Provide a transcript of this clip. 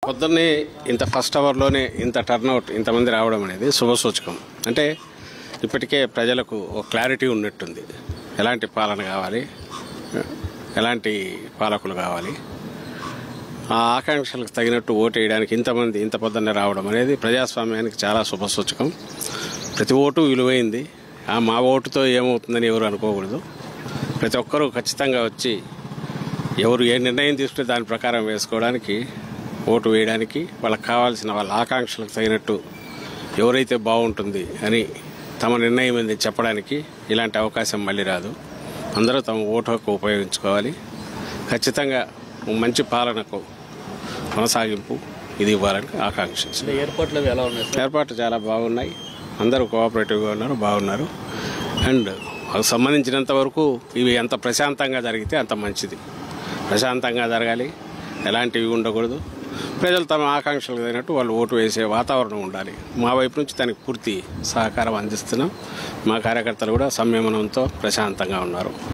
పొద్దున్నే ఇంత ఫస్ట్ అవర్లోనే ఇంత టర్న్అవుట్ ఇంతమంది రావడం అనేది శుభసూచకం అంటే ఇప్పటికే ప్రజలకు ఒక క్లారిటీ ఉన్నట్టుంది ఎలాంటి పాలన కావాలి ఎలాంటి పాలకులు కావాలి ఆ ఆకాంక్షలకు తగినట్టు ఓటు వేయడానికి ఇంతమంది ఇంత పొద్దున్నే రావడం అనేది ప్రజాస్వామ్యానికి చాలా శుభసూచకం ప్రతి ఓటు విలువైంది ఆ మా ఓటుతో ఏమవుతుందని ఎవరు అనుకోకూడదు ప్రతి ఒక్కరూ ఖచ్చితంగా వచ్చి ఎవరు ఏ నిర్ణయం తీసుకుంటే దాని ప్రకారం వేసుకోవడానికి ఓటు వేయడానికి వాళ్ళకి కావాల్సిన వాళ్ళ ఆకాంక్షలకు తగినట్టు ఎవరైతే బాగుంటుంది అని తమ నిర్ణయం ఏంది చెప్పడానికి ఇలాంటి అవకాశం మళ్ళీ రాదు అందరూ తమ ఓటు హక్కు ఉపయోగించుకోవాలి ఖచ్చితంగా మంచి పాలనకు కొనసాగింపు ఇది ఇవ్వాలని ఆకాంక్షించారు ఏర్పాట్లు అవి ఎలా ఉన్నాయి సార్ ఏర్పాట్లు చాలా బాగున్నాయి అందరూ కోఆపరేటివ్గా ఉన్నారు బాగున్నారు అండ్ వాళ్ళకి సంబంధించినంత వరకు ఇవి ఎంత ప్రశాంతంగా జరిగితే అంత మంచిది ప్రశాంతంగా జరగాలి ఎలాంటివి ఉండకూడదు ప్రజలు తమ ఆకాంక్షలకు తగినట్టు వాళ్ళు ఓటు వేసే వాతావరణం ఉండాలి మా వైపు నుంచి దానికి పూర్తి సహకారం అందిస్తున్నాం మా కార్యకర్తలు కూడా సంయమనంతో ప్రశాంతంగా ఉన్నారు